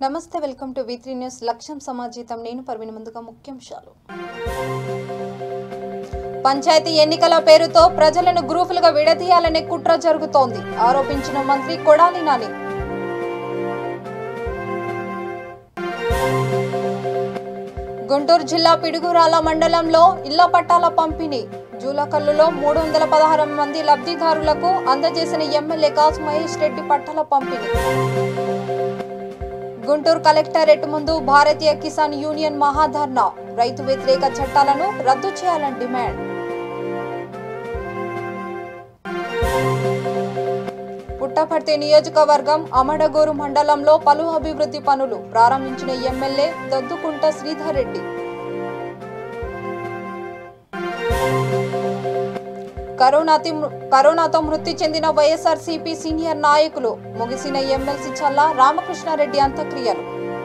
నమస్తే welcome to V news లక్ష్యం సమాజీతం నేను పర్విన ముందుగా ముఖ్యాంశాలు పంచాయతీ ఎన్నికల పేరుతో ప్రజలను గ్రూపులుగా విడదీయాలనే కుట్ర జరుగుతోంది ఆరోపించిన మంత్రి కొడాలి నాని గుంటూరు జిల్లా పిడుగురాల మండలంలో ఇళ్ల పట్టాల పంపిణీ జూలకల్లులో మూడు వందల పదహారు మంది లబ్ధిదారులకు అందజేసిన ఎమ్మెల్యే కాసు మహేష్ రెడ్డి పట్టాల పంపిణీ గుంటూరు కలెక్టరేట్ ముందు భారతీయ కిసాన్ యూనియన్ మహాధర్నా రైతు వ్యతిరేక చట్టాలను రద్దు చేయాలని డిమాండ్ పుట్టపర్తి నియోజకవర్గం అమడగూరు మండలంలో పలు అభివృద్ధి పనులు ప్రారంభించిన ఎమ్మెల్యే దద్దుకుంట శ్రీధర్ రెడ్డి కరోనాతి కరోనాతో మృతి చెందిన వైఎస్ఆర్సీపీ సీనియర్ నాయకులు ముగిసిన ఎమ్మెల్సీ చల్లా రామకృష్ణారెడ్డి అంత్యక్రియలు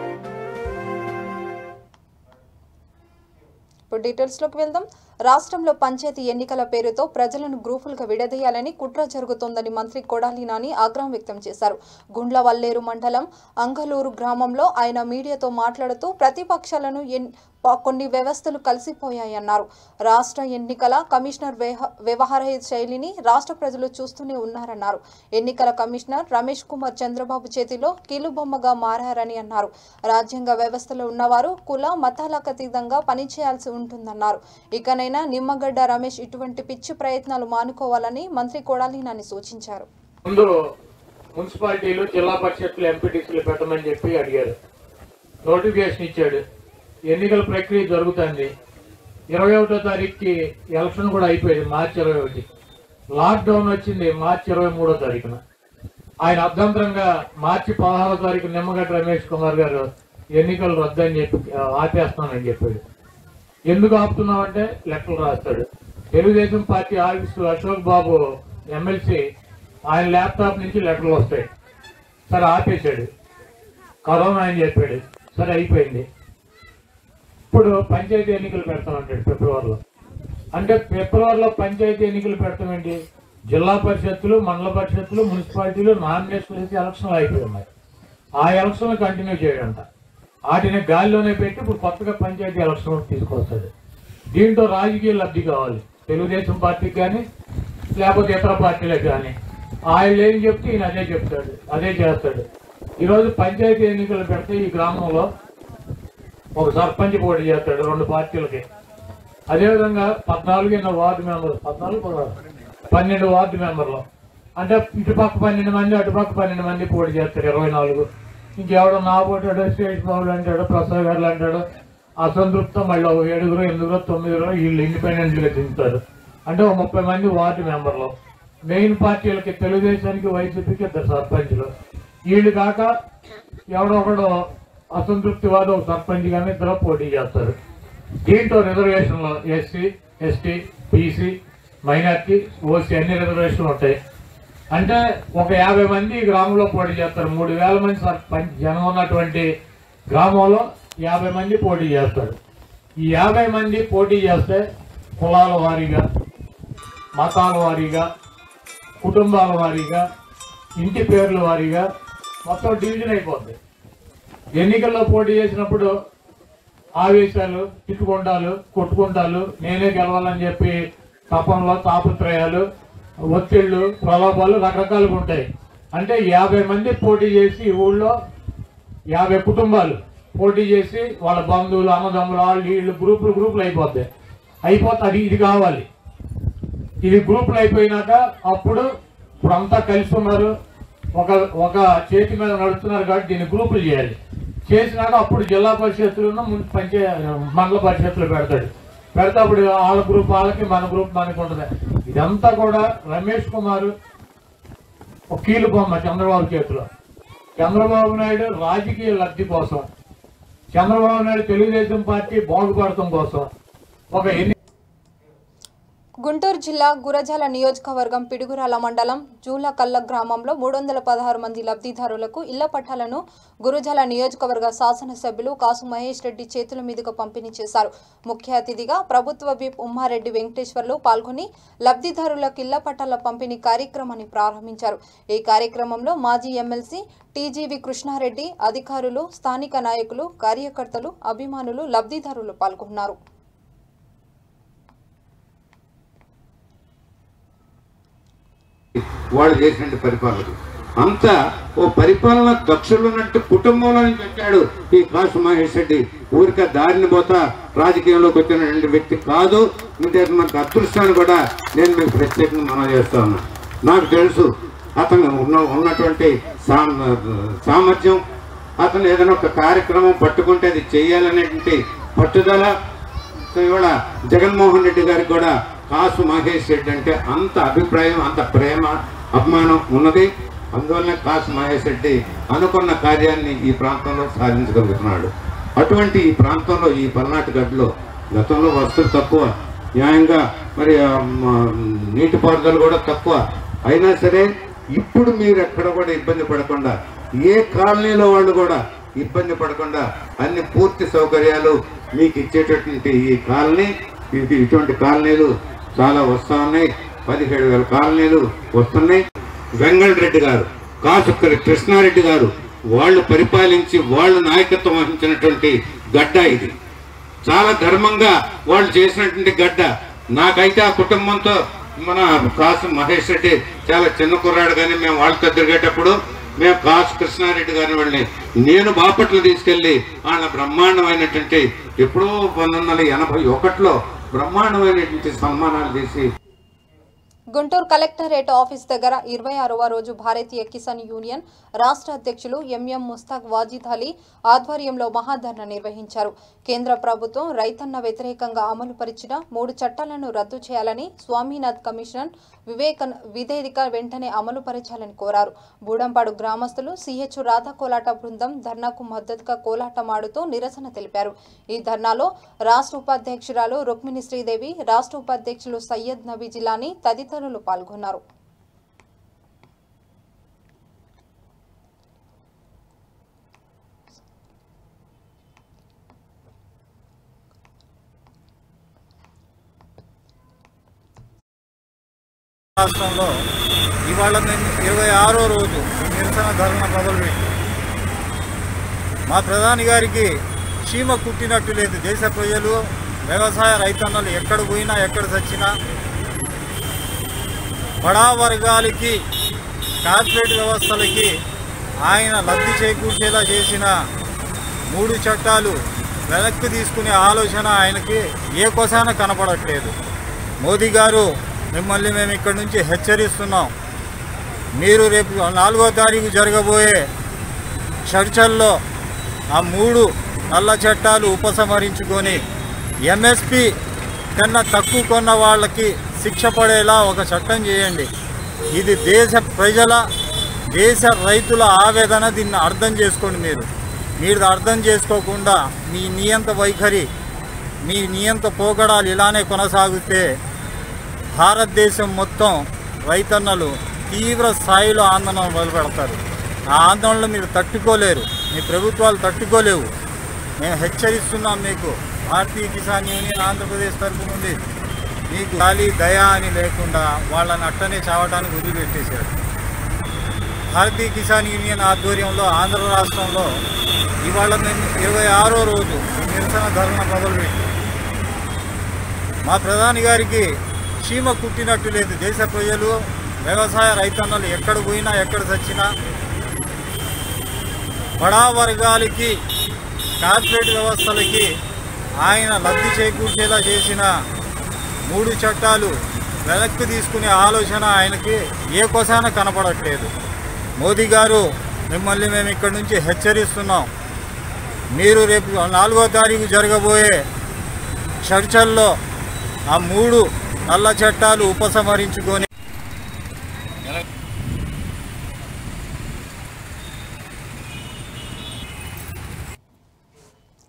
ఇప్పుడు డీటెయిల్స్ లోకి వెళ్దాం రాష్ట్రంలో పంచాయతీ ఎన్నికల పేరుతో ప్రజలను గ్రూపులుగా విడదీయాలని కుట్ర జరుగుతోందని మంత్రి కొడాలి నాని ఆగ్రహం వ్యక్తం చేశారు గుండ్లవల్లేరు మండలం అంగలూరు గ్రామంలో ఆయన మీడియాతో మాట్లాడుతూ ప్రతిపక్షాలను ఎన్- ప- కొన్ని వ్యవస్థలు కలిసిపోయాయన్నారు రాష్ట్ర ఎన్నికల కమిషనర్ వ్యవ- వ్యవహార శైలిని రాష్ట్ర ప్రజలు చూస్తూనే ఉన్నారన్నారు ఎన్నికల కమిషనర్ రమేష్ కుమార్ చంద్రబాబు చేతిలో కీలుబొమ్మగా మారారని అన్నారు రాజ్యాంగ వ్యవస్థలో ఉన్నవారు కుల మతాలకు అతీతంగా పనిచేయాల్సి ఉంటుందన్నారు ఇకనైనా నిమ్మగడ్డ రమేష్ ఇటువంటి పిచ్చి ప్రయత్నాలు మానుకోవాలని మంత్రి కొడాలి నాని సూచించారు ముందు మున్సిపాలిటీలు జిల్లా పరిషత్లు ఎంపీటీసీలు పెట్టమని చెప్పి అడిగారు నోటిఫికేషన్ ఇచ్చాడు ఎన్నికల ప్రక్రియ జరుగుతుంది ఇరవై ఒకటో తారీఖుకి ఎలక్షన్ కూడా అయిపోయింది మార్చి ఇరవై ఒకటి లాక్డౌన్ వచ్చింది మార్చి ఇరవై మూడో తారీఖున ఆయన అభ్యంతరంగా మార్చి పదహారో తారీఖు నిమ్మగడ్డ రమేష్ కుమార్ గారు ఎన్నికలు రద్దని చెప్పి ఆ, ఆపేస్తానని చెప్పాడు ఎందుకు ఆపుతున్నామంటే లెక్కలు రాస్తాడు Telugu Desam party office Ashok Babu MLC ఆయన ల్యాప్టాప్ నుంచి లెటర్లు వస్తాయి సరే ఆపేశాడు కరోనా అని చెప్పాడు సరే అయిపోయింది ఇప్పుడు పంచాయతీ ఎన్నికలు పెడతామంటాడు ఫిబ్రవరిలో అంటే ఫిబ్రవరిలో పంచాయతీ ఎన్నికలు పెడతామేంటి జిల్లా పరిషత్తులు మండల పరిషత్తులు మున్సిపాలిటీలు నామినేషన్ వేసి ఎలక్షన్లు అయిపోయి ఉన్నాయి ఆ ఎలక్షన్లు కంటిన్యూ చేయడంట వాటిని గాలిలోనే పెట్టి ఇప్పుడు కొత్తగా పంచాయతీ ఎలక్షన్ తీసుకొస్తాడు దీంట్లో రాజకీయ లబ్ధి కావాలి తెలుగుదేశం పార్టీకి కానీ లేకపోతే ఇతర పార్టీలకు కానీ ఆయన ఏం చెప్తే ఈయన అదే చెప్తాడు అదే చేస్తాడు ఈరోజు పంచాయతీ ఎన్నికలు పెడితే ఈ గ్రామంలో ఒక సర్పంచ్ పోటీ చేస్తాడు రెండు పార్టీలకి అదేవిధంగా పద్నాలుగు ఎన్నో వార్డు మెంబర్ పద్నాలుగు పదహారు పన్నెండు వార్డు మెంబర్లు అంటే ఇటుపక్క పన్నెండు మంది అటుపక్క పన్నెండు మంది పోటీ చేస్తారు ఇరవై నాలుగు ఇంకెవడో నా పోటాడో స్టేట్ బాబులు అంటాడు ప్రసాద్ గారు అంటాడు అసంతృప్తం మళ్ళీ ఒక ఏడుగురు ఎనిమిదిగురు తొమ్మిదిగురు వీళ్ళు ఇండిపెండెంట్ గా దింపుతారు అంటే ఒక ముప్పై మంది వార్డు మెంబర్లు మెయిన్ పార్టీలకి తెలుగుదేశానికి వైసీపీకి ఇద్దరు సర్పంచ్లు వీళ్ళు కాక ఎవడో ఒకడు అసంతృప్తివాద ఒక సర్పంచ్ కానీ ఇద్దరు పోటీ చేస్తారు దీంట్లో రిజర్వేషన్లు SC ST BC minority OC అన్ని రిజర్వేషన్లు ఉంటాయి అంటే ఒక యాభై మంది ఈ గ్రామంలో పోటీ చేస్తారు మూడు వేల మంది సర్పంచ్ జనం ఉన్నటువంటి గ్రామంలో యాభై మంది పోటీ చేస్తారు ఈ యాభై మంది పోటీ చేస్తే కులాల వారీగా మతాల వారీగా కుటుంబాల వారీగా ఇంటి పేర్ల వారీగా మొత్తం డివిజన్ అయిపోద్ది ఎన్నికల్లో పోటీ చేసినప్పుడు ఆవేశాలు తిట్టుకుంటాలు కొట్టుకుంటాలు నేనే గెలవాలని చెప్పి తపంలో తాపత్రయాలు ఒత్తిళ్లు ప్రలోభాలు రకరకాలుగా ఉంటాయి అంటే యాభై మంది పోటీ చేసి ఈ ఊళ్ళో యాభై కుటుంబాలు పోటీ చేసి వాళ్ళ బంధువులు అన్నదమ్ములు వాళ్ళు వీళ్ళు గ్రూపులు గ్రూపులు అయిపోతాయి అయిపోతే అది ఇది కావాలి ఇది గ్రూపులు అయిపోయినాక అప్పుడు ఇప్పుడు అంతా కలిసి ఉన్నారు ఒక ఒక చేతి మీద నడుస్తున్నారు కాబట్టి దీన్ని గ్రూపులు చేయాలి చేసినాక అప్పుడు జిల్లా పరిషత్తులను మున్- పంచాయతీ మండల పరిషత్తులు పెడతాడు పెడితే అప్పుడు వాళ్ళ గ్రూప్ వాళ్ళకి మన గ్రూప్ మనకి ఉంటుంది ఇదంతా కూడా రమేష్ కుమార్ ఒక కీలు బొమ్మ చంద్రబాబు చేతిలో చంద్రబాబు నాయుడు రాజకీయ లబ్ధి కోసం చంద్రబాబు నాయుడు తెలుగుదేశం పార్టీ బాగుపడటం కోసం ఒక ఎన్ని గుంటూరు జిల్లా గురజాల నియోజకవర్గం పిడుగురాల మండలం జూలకల్ల గ్రామంలో మూడు వందల పదహారు మంది లబ్ధిదారులకు ఇళ్ల పట్టాలను గురజాల నియోజకవర్గ శాసనసభ్యులు కాసు మహేష్ రెడ్డి చేతుల మీదుగా పంపిణీ చేశారు ముఖ్య అతిథిగా ప్రభుత్వ విప్ ఉమ్మారెడ్డి వెంకటేశ్వర్లు పాల్గొని లబ్ధిదారులకు ఇళ్ల పట్టాల పంపిణీ కార్యక్రమాన్ని ప్రారంభించారు ఈ కార్యక్రమంలో మాజీ ఎమ్మెల్సీ టీజీవి కృష్ణారెడ్డి అధికారులు స్థానిక నాయకులు కార్యకర్తలు అభిమానులు లబ్ధిదారులు పాల్గొన్నారు వాళ్ళు చేసినట్టు పరిపాలన అంతా ఓ పరిపాలన దక్షులు ఉన్నట్టు కుటుంబంలో నుంచి వచ్చాడు ఈ కాసు మహేష్ రెడ్డి ఊరిక దారిని పోతా రాజకీయంలోకి వచ్చినటువంటి వ్యక్తి కాదు అంటే మనకు అదృష్టాన్ని కూడా నేను మీకు ప్రత్యేకంగా మనం చేస్తా ఉన్నా నాకు తెలుసు అతను ఉన్న ఉన్నటువంటి సామ సామర్థ్యం అతను ఏదైనా ఒక కార్యక్రమం పట్టుకుంటే అది చేయాలనేటువంటి పట్టుదల సో ఇవాళ జగన్మోహన్ రెడ్డి గారికి కూడా కాసు మహేష్ రెడ్డి అంటే అంత అభిప్రాయం అంత ప్రేమ అభిమానం ఉన్నది అందువల్లనే కాసు మహేష్ రెడ్డి అనుకున్న కార్యాన్ని ఈ ప్రాంతంలో సాధించగలుగుతున్నాడు అటువంటి ఈ ప్రాంతంలో ఈ పల్నాటి గడ్డలో గతంలో వస్తువులు తక్కువ న్యాయంగా మరి ఆ, మ, నీటిపారుదల కూడా తక్కువ అయినా సరే ఇప్పుడు మీరు ఎక్కడ కూడా ఇబ్బంది పడకుండా ఏ కాలనీలో వాళ్ళు కూడా ఇబ్బంది పడకుండా అన్ని పూర్తి సౌకర్యాలు మీకు ఇచ్చేటటువంటి ఈ కాలనీ ఇది ఇటువంటి కాలనీలు చాలా వస్తా ఉన్నాయి పదిహేడు వేల కాలనీలు వస్తున్నాయి వెంగళ రెడ్డి గారు కాసు కృష్ణారెడ్డి గారు వాళ్ళు పరిపాలించి వాళ్ళు నాయకత్వం వహించినటువంటి గడ్డ ఇది చాలా ధర్మంగా వాళ్ళు చేసినటువంటి గడ్డ నాకైతే ఆ కుటుంబంతో మన కాసు మహేష్ రెడ్డి చాలా చిన్న కుర్రాడు కానీ మేము వాళ్ళతో తిరిగేటప్పుడు మేము కాసు కృష్ణారెడ్డి గారిని వాళ్ళని నేను బాపట్లు తీసుకెళ్లి వాళ్ళ బ్రహ్మాండమైనటువంటి ఎప్పుడో పంతొమ్మిది వందల ఎనభై ఒకటిలో బ్రహ్మాండమైనటువంటి సన్మానాలు చేసి గుంటూరు కలెక్టరేట్ ఆఫీస్ దగ్గర ఇరవై ఆరవ రోజు భారతీయ కిసాన్ యూనియన్ రాష్ట్ర అధ్యక్షులు ఎంఎం ముస్తాక్ వాజిద్ అలీ ఆధ్వర్యంలో మహాధర్ణ నిర్వహించారు కేంద్ర ప్రభుత్వం రైతన్న వ్యతిరేకంగా అమలు పరిచిన మూడు చట్టాలను రద్దు చేయాలని స్వామినాథ్ కమిషన్ వివేకన్ విధేదిక వెంటనే అమలు పరచాలని కోరారు బూడంపాడు గ్రామస్తులు సిహెచ్ రాధా కోలాట బృందం ధర్నాకు మద్దతుగా కోలాటమాడుతూ నిరసన తెలిపారు ఈ ధర్నాలో రాష్ట్ర ఉపాధ్యక్షురాలు రుక్మిణి శ్రీదేవి రాష్ట్ర ఉపాధ్యక్షులు సయ్యద్ నబీ జిలానీ తదితరులు పాల్గొన్నారు రాష్ట్రంలో ఇవాళ మేము ఇరవై ఆరో రోజు ఈ నిరసన ధర్మ మొదలుపెట్టి మా ప్రధాని గారికి చీమ కుట్టినట్టు లేదు దేశ ప్రజలు వ్యవసాయ రైతన్నలు ఎక్కడ పోయినా ఎక్కడ చచ్చినా బడా వర్గాలకి కార్పొరేట్ వ్యవస్థలకి ఆయన లబ్ధి చేకూర్చేలా చేసిన మూడు చట్టాలు వెనక్కి తీసుకునే ఆలోచన ఆయనకి ఏ కొసాన కనపడట్లేదు మోదీ గారు మిమ్మల్ని మేము ఇక్కడి నుంచి హెచ్చరిస్తున్నాం మీరు రేపు నాలుగో తారీఖు జరగబోయే చర్చల్లో ఆ మూడు నల్ల చట్టాలు ఉపసంహరించుకొని ఎంఎస్పి కన్నా తక్కువ కొన్న వాళ్ళకి శిక్ష పడేలా ఒక చట్టం చేయండి ఇది దేశ ప్రజల దేశ రైతుల ఆవేదన దీన్ని అర్థం చేసుకోండి మీరు మీరు అర్థం చేసుకోకుండా మీ నియంత వైఖరి మీ నియంత పోకడాలు ఇలానే కొనసాగితే భారతదేశం మొత్తం రైతన్నలు తీవ్ర స్థాయిలో ఆందోళన మొదలుపెడతారు ఆ ఆందోళన మీరు తట్టుకోలేరు మీ ప్రభుత్వాలు తట్టుకోలేవు మేము హెచ్చరిస్తున్నాం మీకు భారతీయ కిసాన్ యూనియన్ ఆంధ్రప్రదేశ్ తరపు నుండి మీకు గాలి దయ అని లేకుండా వాళ్ళని అట్టనే చావడానికి వదిలిపెట్టేశారు భారతీయ కిసాన్ యూనియన్ ఆధ్వర్యంలో ఆంధ్ర రాష్ట్రంలో ఇవాళ మేము ఇరవై ఆరో రోజు ఈ నిరసన ధర్మ మొదలుపెట్టి మా ప్రధాని గారికి చీమ కుట్టినట్టు లేదు దేశ ప్రజలు వ్యవసాయ రైతన్నలు ఎక్కడ పోయినా ఎక్కడ చచ్చినా బడా వర్గాలకి కార్పొరేట్ వ్యవస్థలకి ఆయన లబ్ధి చేకూర్చేలా చేసిన మూడు చట్టాలు వెనక్కి తీసుకునే ఆలోచన ఆయనకి ఏ కొసాన కనపడట్లేదు మోదీ గారు మిమ్మల్ని మేము ఇక్కడి నుంచి హెచ్చరిస్తున్నాం మీరు రేపు నాలుగో తారీఖు జరగబోయే చర్చల్లో ఆ మూడు నల్ల చట్టాలు ఉపసంహరించుకొని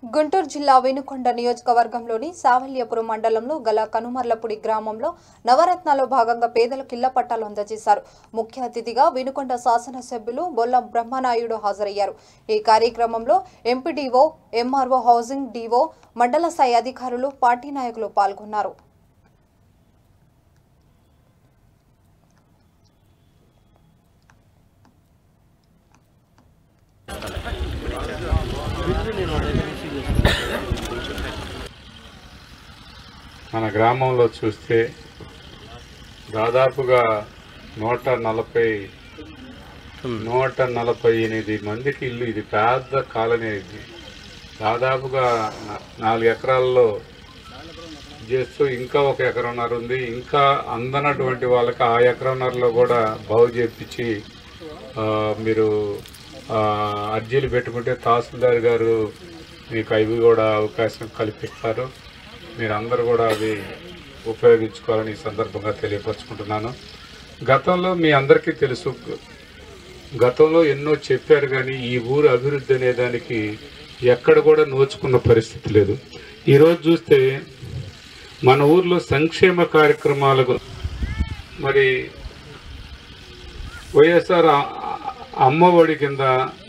గుంటూరు జిల్లా వినుకొండ నియోజకవర్గంలోని సావల్యపురం మండలంలో గల కనుమర్లపూడి గ్రామంలో నవరత్నాల్లో భాగంగా పేదలకు ఇళ్ల పట్టాలు అందజేశారు ముఖ్య అతిథిగా వినుకొండ శాసనసభ్యులు బొల్లం బ్రహ్మనాయుడు హాజరయ్యారు ఈ కార్యక్రమంలో ఎంపీడీఓ ఎంఆర్ఓ హౌసింగ్ డీఓ మండల స్థాయి అధికారులు పార్టీ నాయకులు పాల్గొన్నారు మన గ్రామంలో చూస్తే దాదాపుగా నూట నలభై నూట నలభై ఎనిమిది మందికి ఇల్లు ఇది పెద్ద కాలనీ ఇది దాదాపుగా నా- నాలుగు ఎకరాల్లో చేస్తూ ఇంకా ఒక ఎకరన్నర ఉంది ఇంకా అందనటువంటి వాళ్ళకి ఆ ఎకరన్నరలో కూడా బాగు చేపించి ఆ, మీరు ఆ, అర్జీలు పెట్టుకుంటే తహసీల్దార్ గారు మీకు అవి కూడా అవకాశం కల్పిస్తారు మీరు అందరూ కూడా అవి ఉపయోగించుకోవాలని ఈ సందర్భంగా తెలియపరచుకుంటున్నాను గతంలో మీ అందరికీ తెలుసు గతంలో ఎన్నో చెప్పారు కానీ ఈ ఊరు అభివృద్ధి అనే దానికి ఎక్కడ కూడా నోచుకున్న పరిస్థితి లేదు ఈరోజు చూస్తే మన ఊర్లో సంక్షేమ కార్యక్రమాలకు మరి వైఎస్ఆర్ ఆ- అమ్మఒడి కింద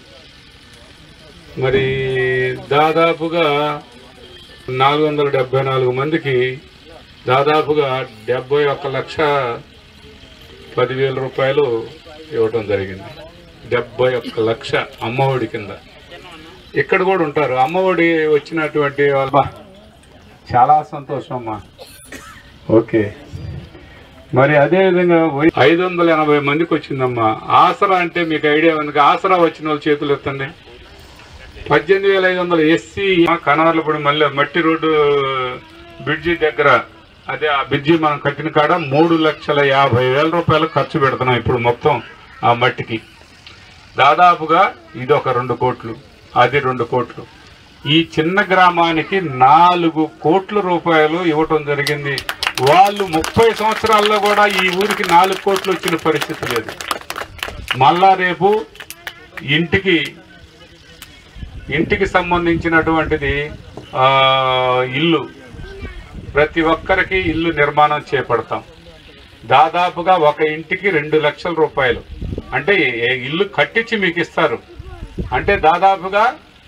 మరి దాదాపుగా నాలుగు వందల డెబ్బై నాలుగు మందికి దాదాపుగా డెబ్బై ఒక్క లక్ష పదివేల రూపాయలు ఇవ్వటం జరిగింది డెబ్బై ఒక్క లక్ష అమ్మఒడి కింద ఇక్కడ కూడా ఉంటారు అమ్మఒడి వచ్చినటువంటి వాళ్ళ చాలా సంతోషం అమ్మా ఓకే మరి అదే విధంగా ఐదు వందల ఎనభై మందికి వచ్చిందమ్మా ఆసరా అంటే మీకు ఐడియా ఉంది ఆసరా వచ్చిన వాళ్ళ చేతులు ఎత్తండి పద్దెనిమిది వేల ఐదు వందల ఎస్సీ కనవర్లపూడి మళ్ళీ మట్టి రోడ్డు బ్రిడ్జి దగ్గర అదే ఆ బ్రిడ్జి మనం కట్టిన కాడ మూడు లక్షల యాభై వేల రూపాయలు ఖర్చు పెడుతున్నాం ఇప్పుడు మొత్తం ఆ మట్టికి దాదాపుగా ఇది ఒక రెండు కోట్లు అది రెండు కోట్లు ఈ చిన్న గ్రామానికి నాలుగు కోట్ల రూపాయలు ఇవ్వటం జరిగింది వాళ్ళు ముప్పై సంవత్సరాల్లో కూడా ఈ ఊరికి నాలుగు కోట్లు వచ్చిన పరిస్థితి లేదు మళ్ళా రేపు ఇంటికి ఇంటికి సంబంధించినటువంటిది ఆ, ఇల్లు ప్రతి ఒక్కరికి ఇల్లు నిర్మాణం చేపడతాం దాదాపుగా ఒక ఇంటికి రెండు లక్షల రూపాయలు అంటే ఏ- ఇల్లు కట్టించి మీకు ఇస్తారు అంటే దాదాపుగా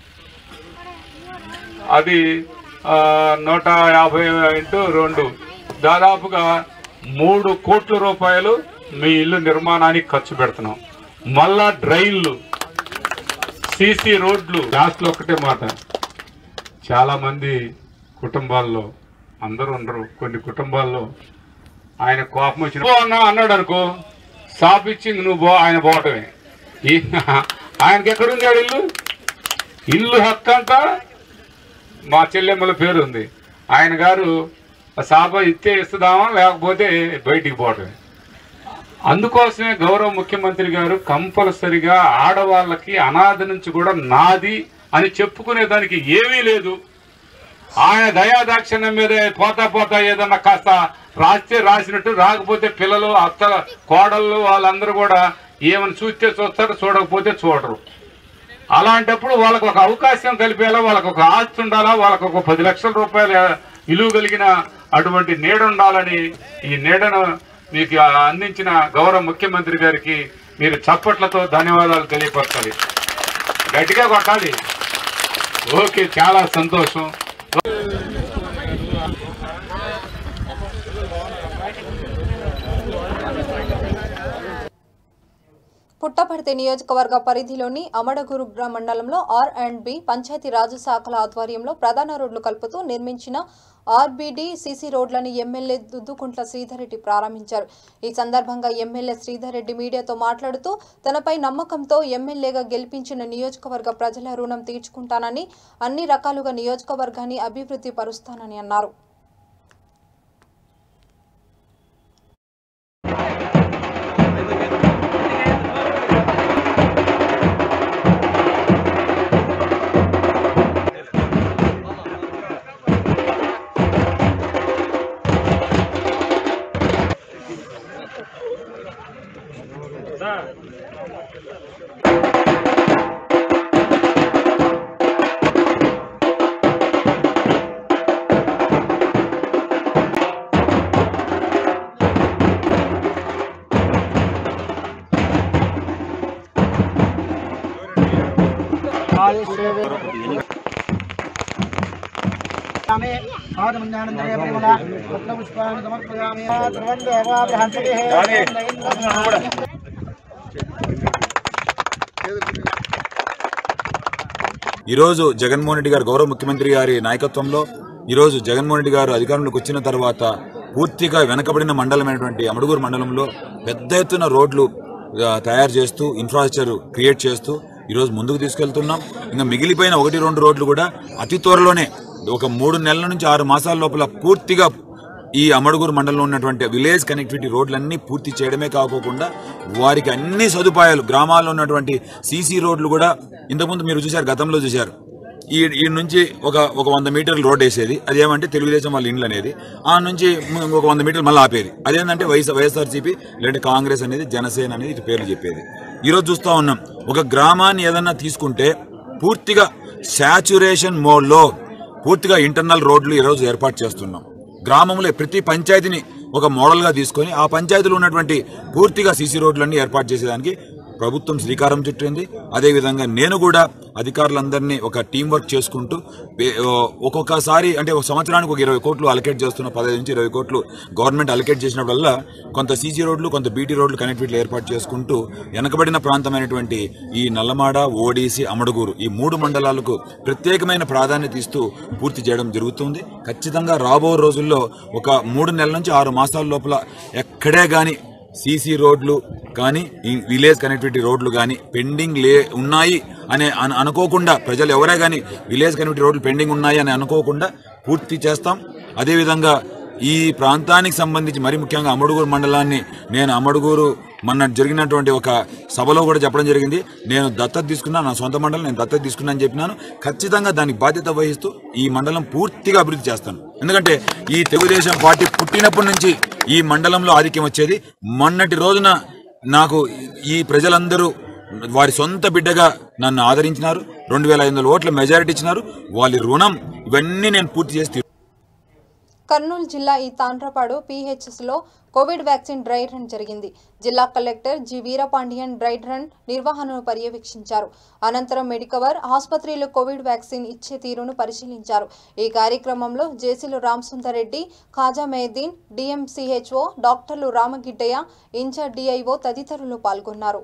అది ఆ, నూట యాభై ఇంటూ రెండు దాదాపుగా మూడు కోట్ల రూపాయలు మీ ఇల్లు నిర్మాణానికి ఖర్చు పెడుతున్నాం మళ్ళా డ్రైన్లు సీసీ రోడ్లు లాస్ట్లో ఒకటే మాట చాలా మంది కుటుంబాల్లో అందరూ ఉండరు కొన్ని కుటుంబాల్లో ఆయన కోపం వచ్చిన "పో అన్నా" అన్నాడు అనుకో షాప్ ఇచ్చి నువ్వు పో ఆయన పోవటమే ఈ- ఆయనకి ఎక్కడుంది ఆడ ఇల్లు ఇల్లు హక్కు అంతా మా చెల్లెమ్మల పేరు ఉంది ఆయన గారు సాప ఇస్తే ఇస్తుందామా లేకపోతే బయటికి పోవటమే అందుకోసమే గౌరవ ముఖ్యమంత్రి గారు కంపల్సరిగా ఆడవాళ్ళకి అనాథ నుంచి కూడా నాది అని చెప్పుకునే దానికి ఏమీ లేదు ఆయన దయాదాక్షిణ్యం మీద పోతా పోతా ఏదన్నా కాస్త రాస్తే రాసినట్టు రాకపోతే పిల్లలు అత్త కోడళ్ళు వాళ్ళందరూ కూడా ఏమని చూస్తే చూస్తారు చూడకపోతే చూడరు అలాంటప్పుడు వాళ్ళకు ఒక అవకాశం కలిపేలా వాళ్ళకు ఒక ఆస్తి ఉండాలా వాళ్ళకు ఒక పది లక్షల రూపాయల విలువ కలిగిన అటువంటి నీడ ఉండాలని ఈ నీడను మీకు అందించిన గౌరవ ముఖ్యమంత్రి గారికి మీరు చప్పట్లతో ధన్యవాదాలు తెలియపరచాలి గట్టిగా కొట్టాలి ఓకే చాలా సంతోషం పుట్టపర్తి నియోజకవర్గ పరిధిలోని అమడగురు గ్రా- మండలంలో R and B panchayat Raj శాఖల ఆధ్వర్యంలో ప్రధాన రోడ్లు కలుపుతూ నిర్మించిన ఆర్బిడి సీసీ రోడ్లను ఎమ్మెల్యే దుద్దుకుంట్ల శ్రీధర్ రెడ్డి ప్రారంభించారు ఈ సందర్భంగా ఎమ్మెల్యే శ్రీధర్ రెడ్డి మీడియాతో మాట్లాడుతూ తనపై నమ్మకంతో ఎమ్మెల్యేగా గెలిపించిన నియోజకవర్గ ప్రజల రుణం తీర్చుకుంటానని అన్ని రకాలుగా నియోజకవర్గాన్ని అభివృద్ధి పరుస్తానని అన్నారు ఈరోజు జగన్మోహన్ రెడ్డి గారు గౌరవ ముఖ్యమంత్రి గారి నాయకత్వంలో ఈరోజు జగన్మోహన్ రెడ్డి గారు అధికారంలోకి వచ్చిన తర్వాత పూర్తిగా వెనకబడిన మండలమైనటువంటి అమడుగూరు మండలంలో పెద్ద ఎత్తున రోడ్లు ఆ, తయారు చేస్తూ ఇన్ఫ్రాస్ట్రక్చర్ క్రియేట్ చేస్తూ ఈరోజు ముందుకు తీసుకెళ్తున్నాం ఇంకా మిగిలిపోయిన ఒకటి రెండు రోడ్లు కూడా అతి త్వరలోనే ఒక మూడు నెలల నుంచి ఆరు మాసాల లోపల పూర్తిగా ఈ అమడుగురు మండలంలో ఉన్నటువంటి విలేజ్ కనెక్టివిటీ రోడ్లన్నీ పూర్తి చేయడమే కాకోకుండా వారికి అన్ని సదుపాయాలు గ్రామాల్లో ఉన్నటువంటి సీసీ రోడ్లు కూడా ఇంతకుముందు మీరు చూశారు గతంలో చూశారు ఈ ఈ నుంచి ఒక ఒక వంద మీటర్లు రోడ్ వేసేది అదేమంటే తెలుగుదేశం వాళ్ళ ఇండ్లు అనేది ఆ నుంచి ఒక వంద మీటర్లు మళ్ళీ ఆపేది అదేంటంటే వైఎస్ వైఎస్ఆర్సీపీ లేదంటే కాంగ్రెస్ అనేది జనసేన అనేది ఇటు పేర్లు చెప్పేది ఈరోజు చూస్తా ఉన్నాం ఒక గ్రామాన్ని ఏదన్నా తీసుకుంటే పూర్తిగా శాచురేషన్ మోడ్లో పూర్తిగా ఇంటర్నల్ రోడ్లు ఈరోజు ఏర్పాటు చేస్తున్నాం గ్రామంలో ప్రతి పంచాయతీని ఒక మోడల్గా తీసుకొని ఆ పంచాయతీలో ఉన్నటువంటి పూర్తిగా సీసీ రోడ్లన్నీ ఏర్పాటు చేసేదానికి ప్రభుత్వం శ్రీకారం చుట్టింది అదేవిధంగా నేను కూడా అధికారులందరినీ ఒక టీం వర్క్ చేసుకుంటూ వే- ఓ, ఒక్కొక్కసారి అంటే ఒక సంవత్సరానికి ఒక ఇరవై కోట్లు అలకేట్ చేస్తున్న పదహైదు నుంచి ఇరవై కోట్లు గవర్నమెంట్ అలకేట్ చేసినప్పుడల్లా కొంత సీసీ రోడ్లు కొంత బీటీ రోడ్లు కనెక్టివిటీలు ఏర్పాటు చేసుకుంటూ వెనకబడిన ప్రాంతమైనటువంటి ఈ నల్లమాడ ఓడిసి అమడుగూరు ఈ మూడు మండలాలకు ప్రత్యేకమైన ప్రాధాన్యత ఇస్తూ పూర్తి చేయడం జరుగుతుంది ఖచ్చితంగా రాబో రోజుల్లో ఒక మూడు నెలల నుంచి ఆరు మాసాల లోపల ఎక్కడే కానీ సీసీ రోడ్లు కానీ ఈ విలేజ్ కనెక్టివిటీ రోడ్లు కానీ పెండింగ్ లే ఉన్నాయి అనే అన- అనుకోకుండా ప్రజలు ఎవరే కానీ విలేజ్ కనెక్టివిటీ రోడ్లు పెండింగ్ ఉన్నాయి అని అనుకోకుండా పూర్తి చేస్తాం అదేవిధంగా ఈ ప్రాంతానికి సంబంధించి మరి ముఖ్యంగా అమడుగూరు మండలాన్ని నేను అమడుగూరు మొన్న జరిగినటువంటి ఒక సభలో కూడా చెప్పడం జరిగింది నేను దత్తత తీసుకున్నా నా సొంత మండలం నేను దత్తత తీసుకున్నా అని చెప్పినాను ఖచ్చితంగా దానికి బాధ్యత వహిస్తూ ఈ మండలం పూర్తిగా అభివృద్ధి చేస్తాను ఎందుకంటే ఈ తెలుగుదేశం పార్టీ పుట్టినప్పటి నుంచి ఈ మండలంలో ఆధిక్యం వచ్చేది మొన్నటి రోజున నాకు ఈ ప్రజలందరూ వారి సొంత బిడ్డగా నన్ను ఆదరించినారు రెండు వేల ఐదు వందల ఓట్ల మెజారిటీ ఇచ్చినారు వాళ్ళ రుణం ఇవన్నీ నేను పూర్తి చేసి కర్నూలు జిల్లా ఈ తాండ్రపాడు పీహెచ్ఎస్లో కోవిడ్ వ్యాక్సిన్ డ్రై రన్ జరిగింది జిల్లా collector G Veerapandian dry run నిర్వహణను పర్యవేక్షించారు అనంతరం మెడికవర్ ఆసుపత్రిలో కోవిడ్ వ్యాక్సిన్ ఇచ్చే తీరును పరిశీలించారు ఈ కార్యక్రమంలో జేసీలు రామసుందర్ రెడ్డి ఖాజా మెహదీన్ డిఎంసీహెచ్ఓ డాక్టర్లు రామగిడ్డయ్య ఇన్ఛార్జ్ డిఐఓ తదితరులు పాల్గొన్నారు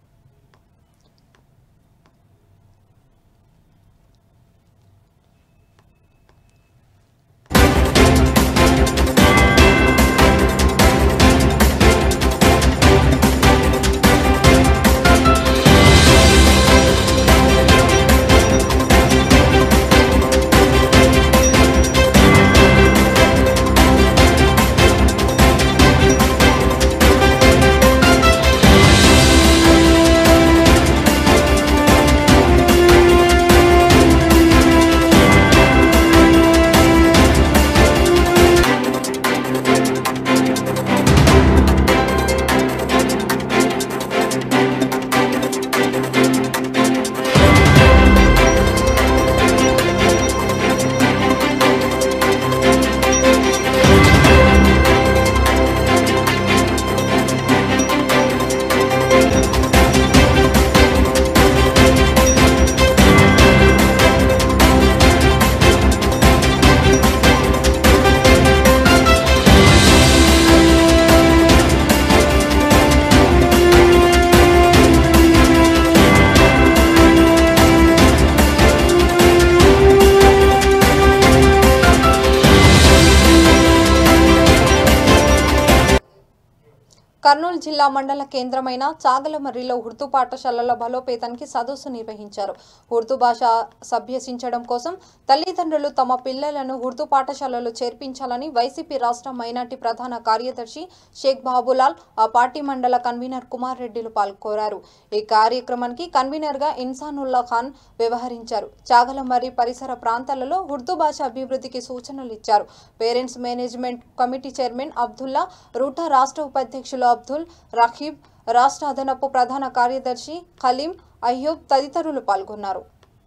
కర్నూలు జిల్లా మండల కేంద్రమైన చాగలమర్రిలో ఉర్దూ పాఠశాలల బలోపేతానికి సదస్సు నిర్వహించారు ఉర్దూ భాష సభ్యసించడం కోసం తల్లిదండ్రులు తమ పిల్లలను ఉర్దూ పాఠశాలలో చేర్పించాలని వైసీపీ రాష్ట్ర మైనార్టీ ప్రధాన కార్యదర్శి షేక్ బాబులాల్ ఆ పార్టీ మండల కన్వీనర్ కుమార్ రెడ్డిలు పాల్గొన్నారు ఈ కార్యక్రమానికి కన్వీనర్గా ఇన్సానుల్లా ఖాన్ వ్యవహరించారు చాగలమర్రి పరిసర ప్రాంతాలలో ఉర్దూ భాష అభివృద్ధికి సూచనలు ఇచ్చారు parents management committee chairman Abdullah రూటా రాష్ట్ర ఉపాధ్యక్షులు అబ్దుల్ రహీబ్ రాష్ట్ర అదనపు ప్రధాన కార్యదర్శి ఖలీం అయ్యూబ్ తదితరులు పాల్గొన్నారు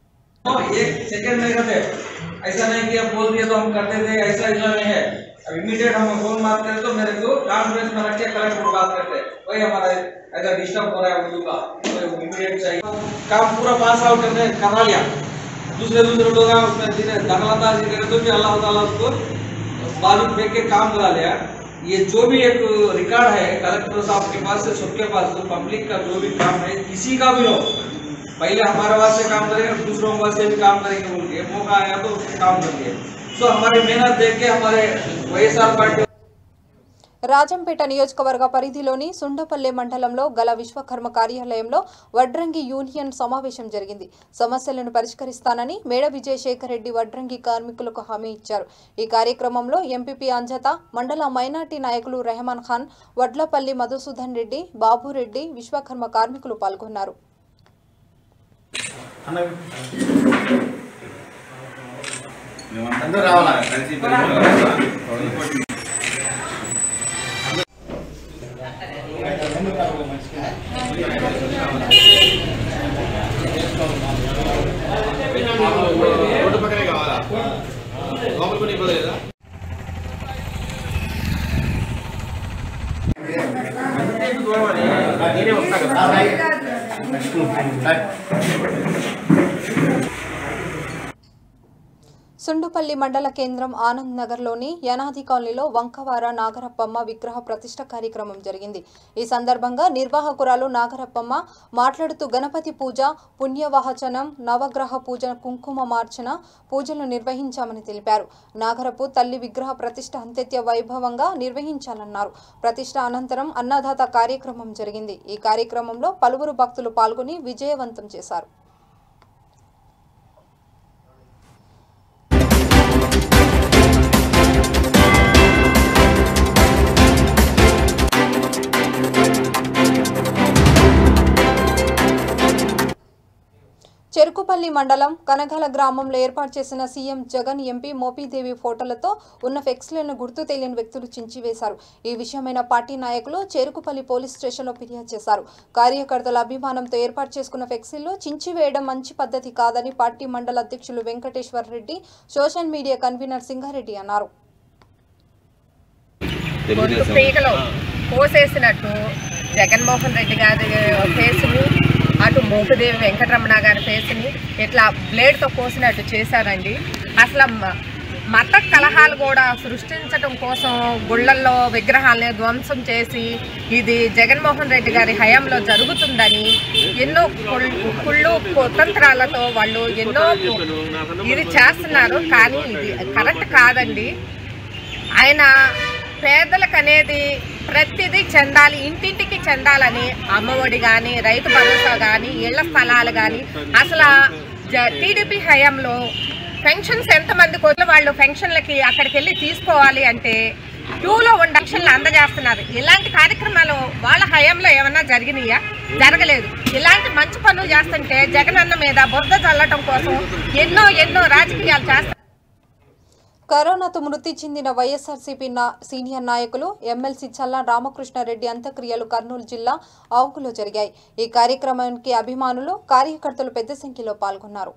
एक सेकंड में करते ऐसा नहीं कि अब बोल दिया तो हम करते थे ऐसा ऐसा नहीं है अब इमीडिएट हम फोन बात करें तो मेरे को कॉन्फ्रेंस में रख के कलेक्टर बात करते हैं वही हमारा अगर डिस्टर्ब हो रहा है उर्दू का तो इमीडिएट चाहिए काम पूरा पास आउट करने करा लिया दूसरे दूसरे लोग आए उसमें जिन्हें दखलंदाजी करे तो भी अल्लाह ताला उसको बाजू फेंक के काम करा लिया ये जो भी एक रिकॉर्ड है कलेक्टर साहब के पास से सबके पास तो पब्लिक का जो भी काम है किसी का भी हो पहले हमारे वास्ते काम करेंगे दूसरों के वास्ते भी काम करेंगे बोल के मौका आया तो उसको काम करेंगे सो हमारी मेहनत देख के हमारे వైఎస్ఆర్ పార్టీ రాజంపేట నియోజకవర్గ పరిధిలోని సుండపల్లె మండలంలో గల విశ్వకర్మ కార్యాలయంలో వడ్రంగి యూనియన్ సమావేశం జరిగింది సమస్యలను పరిష్కరిస్తానని మేడ విజయశేఖర్ రెడ్డి వడ్రంగి కార్మికులకు హామీ ఇచ్చారు ఈ కార్యక్రమంలో ఎంపీపీ అంజత మండల మైనార్టీ నాయకులు రెహమాన్ ఖాన్ వడ్లపల్లి మధుసూదన్ రెడ్డి బాబురెడ్డి విశ్వకర్మ కార్మికులు పాల్గొన్నారు సుండుపల్లి మండల కేంద్రం ఆనంద్ నగర్లోని యనాది కాలనీలో వంకవార నాగరప్పమ్మ విగ్రహ ప్రతిష్ట కార్యక్రమం జరిగింది ఈ సందర్భంగా నిర్వాహకురాలు నాగరప్పమ్మ మాట్లాడుతూ గణపతి పూజ పుణ్యవాహచనం నవగ్రహ పూజ కుంకుమ మార్చన పూజలు నిర్వహించామని తెలిపారు నాగరపు తల్లి విగ్రహ ప్రతిష్ట అంత్యత్య వైభవంగా నిర్వహించాలన్నారు ప్రతిష్ట అనంతరం అన్నదాత కార్యక్రమం జరిగింది ఈ కార్యక్రమంలో పలువురు భక్తులు పాల్గొని విజయవంతం చేశారు చెరుకుపల్లి మండలం కనగల గ్రామంలో ఏర్పాటు చేసిన సీఎం జగన్ ఎంపీ మోపీదేవి ఫోటోలతో ఉన్న ఫ్లెక్స్లను గుర్తు తెలియని వ్యక్తులు చించివేశారు ఈ విషయమైన పార్టీ నాయకులు చెరుకుపల్లి పోలీస్ స్టేషన్లో ఫిర్యాదు చేశారు కార్యకర్తల అభిమానంతో ఏర్పాటు చేసుకున్న ఫ్లెక్సీల్లో చించివేయడం మంచి పద్ధతి కాదని పార్టీ మండల అధ్యక్షులు Venkateshwar Reddy social media convener Singareddy అన్నారు గొంతు పీకలు కోసేసినట్టు జగన్మోహన్ రెడ్డి గారి ఫేస్ని అటు మోపిదేవి వెంకటరమణ గారి ఫేస్ని ఇట్లా బ్లేడ్తో కోసినట్టు చేశారండి అసలు మ- మత కలహాలు కూడా సృష్టించడం కోసం గుళ్ళల్లో విగ్రహాలని ధ్వంసం చేసి ఇది జగన్మోహన్ రెడ్డి గారి హయాంలో జరుగుతుందని ఎన్నో కుళ్- కుళ్ళు కుతంత్రాలతో వాళ్ళు ఎన్నో ఇది చేస్తున్నారు కానీ ఇది కరెక్ట్ కాదండి ఆయన పేదలకు అనేది ప్రతిదీ చెందాలి ఇంటింటికి చెందాలని అమ్మఒడి కానీ రైతు భరోసా కానీ ఇళ్ల స్థలాలు కానీ అసలు టీడీపీ హయాంలో పెన్షన్స్ ఎంతమంది కొద్ది వాళ్ళు పెన్షన్లకి అక్కడికి వెళ్ళి తీసుకోవాలి అంటే క్యూలో ఉన్న పెన్షన్లు అందజేస్తున్నారు ఇలాంటి కార్యక్రమాలు వాళ్ళ హయాంలో ఏమన్నా జరిగినాయా జరగలేదు ఇలాంటి మంచి పనులు చేస్తుంటే జగనన్న మీద బురద చల్లటం కోసం ఎన్నో ఎన్నో రాజకీయాలు చేస్తారు కరోనాతో మృతి చెందిన వైఎస్ఆర్సీపీ నా సీనియర్ నాయకులు ఎమ్మెల్సీ చల్లా రామకృష్ణారెడ్డి అంత్యక్రియలు కర్నూలు జిల్లా ఆవుకులో జరిగాయి ఈ కార్యక్రమానికి అభిమానులు కార్యకర్తలు పెద్ద సంఖ్యలో పాల్గొన్నారు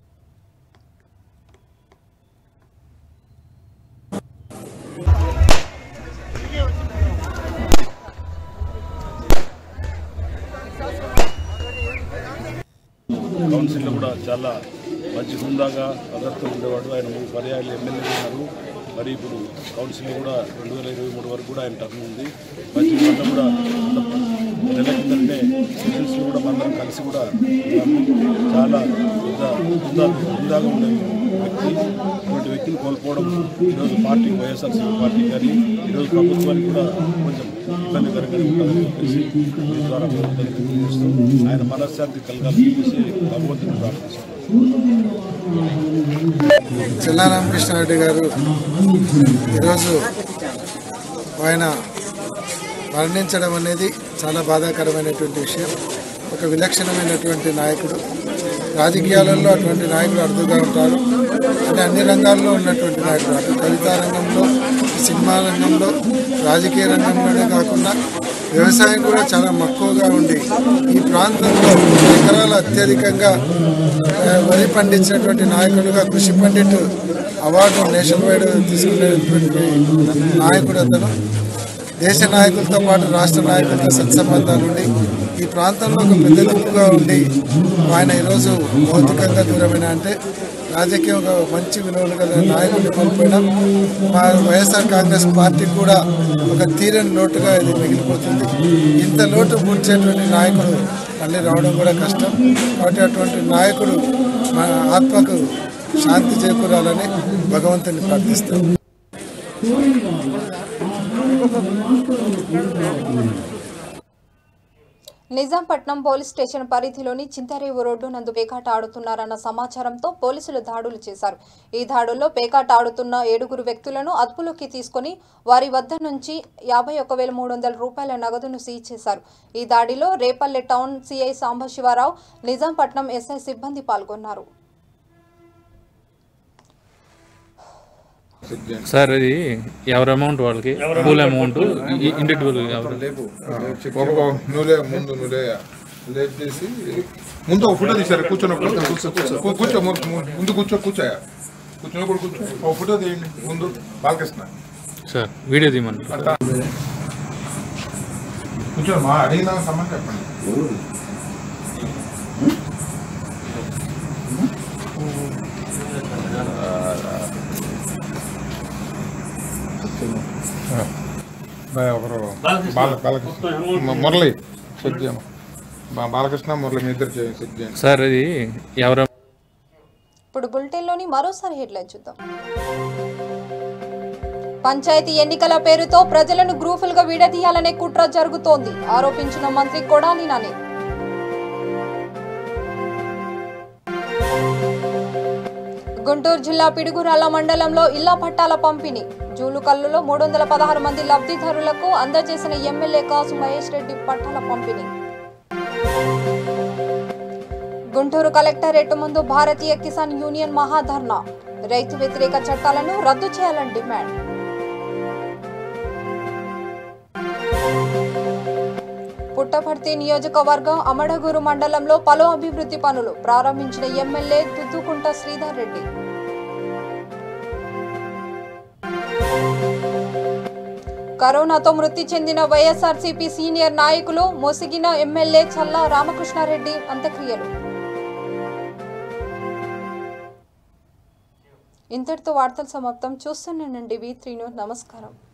కౌన్సిల్లో కూడా చాలా మంచి హుందాగా పద్ధతితో ఉండేవాడు ఆయన మూడు పర్యాయాలు ఎమ్మెల్యే ఉన్నారు మరి ఇప్పుడు కౌన్సిల్ కూడా రెండు వేల ఇరవై మూడు వరకు కూడా ఆయన టర్మ్ ఉంది మంచి వల్ల కూడా నెల కిందటే సెషన్స్లో కూడా మనందరం కలిసి కూడా ఉన్నాము. చాలా పెద్ద హుందా హుందాగా ఉండే వ్యక్తి ఇటువంటి వ్యక్తిని కోల్పోవడం ఈరోజు పార్టీ వైఎస్ఆర్సీపీ పార్టీ కానీ ఈరోజు ప్రభుత్వానికి కూడా కొంచెం ఇబ్బందికరంగా ఉంటుందని చెప్పేసి మీ ద్వారా ప్రభుత్వానికి తెలియజేస్తూ ఆయన మనశ్శాంతి కలగాలని చెప్పేసి భగవంతుని ప్రార్థిస్తున్నాం చెల్లారామకృష్ణారెడ్డి గారు ఈరోజు ఆయన మరణించడం అనేది చాలా బాధాకరమైనటువంటి విషయం ఒక విలక్షణమైనటువంటి నాయకుడు రాజకీయాలలో అటువంటి నాయకులు అరుదుగా ఉంటారు అంటే అన్ని రంగాల్లో ఉన్నటువంటి నాయకుడు అటు కవితా రంగంలో సినిమా రంగంలో రాజకీయ రంగంలోనే కాకుండా వ్యవసాయం కూడా చాలా మక్కువగా ఉండి ఈ ప్రాంతంలో ఎకరాలు అత్యధికంగా ఆ, వరి పండించినటువంటి నాయకులుగా కృషి పండిట్ అవార్డు నేషనల్ వైడ్ తీసుకునేటువంటి నాయకుడు అతను దేశ నాయకులతో పాటు రాష్ట్ర నాయకులతో సత్సంబంధాలు ఉండి ఈ ప్రాంతంలో ఒక పెద్ద దిక్కుగా ఉండి ఆయన ఈరోజు భౌతికంగా దూరమైన అంటే రాజకీయంగా మంచి విలువలు గల నాయకుడిని కోల్పోయినా మా వైఎస్ఆర్ కాంగ్రెస్ పార్టీ కూడా ఒక తీరని లోటుగా ఇది మిగిలిపోతుంది ఇంత లోటు పూడ్చేటువంటి నాయకుడు మళ్ళీ రావడం కూడా కష్టం కాబట్టి అటువంటి నాయకుడు మన ఆత్మకు శాంతి చేకూరాలని భగవంతుని ప్రార్థిస్తాం నిజాంపట్నం పోలీస్ స్టేషన్ పరిధిలోని చింతరేవు రోడ్డు నందు పేకాట ఆడుతున్నారన్న సమాచారంతో పోలీసులు దాడులు చేశారు ఈ దాడుల్లో పేకాట ఆడుతున్న ఏడుగురు వ్యక్తులను అదుపులోకి తీసుకుని వారి వద్ద నుంచి యాభై ఒక వేల మూడు వందల రూపాయల నగదును సీజ్ చేశారు ఈ దాడిలో Repalle town CI Sambasivarao Nizampatnam SI సిబ్బంది పాల్గొన్నారు సార్ అది ఎవరి అమౌంట్ వాళ్ళకి ఫుల్ అమౌంట్ ఇండివిజువల్ ఎవరు ఒక నువ్వులే ముందు నువ్వులే లేపేసి ముందు ఒక ఫోటో తీశారు కూర్చున్నప్పుడు కూ- కూర్చో ముందు ముందు కూర్చో కూర్చోయా కూర్చున్నప్పుడు కూర్చో ఒక ఫోటో తీయండి ముందు బాలకృష్ణ సార్ వీడియో తీయమంటారు అట్లా కూర్చో మా అడిగిన సమాన్ చెప్పండి బా- ఒకరు బాల బాలకృష్ణ ము- మురళి చెక్ చేయము బా- బాలకృష్ణ మురళి మీ ఇద్దరు చే- చెక్ చేయండి సార్ అది ఎవరు ఇప్పుడు బులెటిన్లోని మరోసారి హెడ్లైన్ చూద్దాం పంచాయతీ ఎన్నికల పేరుతో ప్రజలను గ్రూపులుగా విడదీయాలనే కుట్ర జరుగుతోంది ఆరోపించిన మంత్రి కొడాలి నాని గుంటూరు జిల్లా పిడుగురాల మండలంలో ఇళ్ల పట్టాల పంపిణీ జూలుకల్లులో మూడు వందల పదహారు మంది లబ్ధిదారులకు అందజేసిన ఎమ్మెల్యే కాసు మహేష్ రెడ్డి పట్టాల పంపిణీ గుంటూరు కలెక్టరేట్ ముందు భారతీయ కిసాన్ యూనియన్ మహాధర్నా రైతు వ్యతిరేక చట్టాలను రద్దు చేయాలని డిమాండ్ పుట్టపర్తి నియోజకవర్గం అమడగూరు మండలంలో పలు అభివృద్ధి పనులు ప్రారంభించిన ఎమ్మెల్యే దుద్దుకుంట శ్రీధర్ రెడ్డి కరోనాతో మృతి చెందిన వైఎస్ఆర్సీపీ సీనియర్ నాయకులు మొసిగిన ఎమ్మెల్యే చల్లా రామకృష్ణారెడ్డి అంత్యక్రియలు ఇంతటితో వార్తలు సమాప్తం చూస్తున్నానండి వి త్రీను నమస్కారం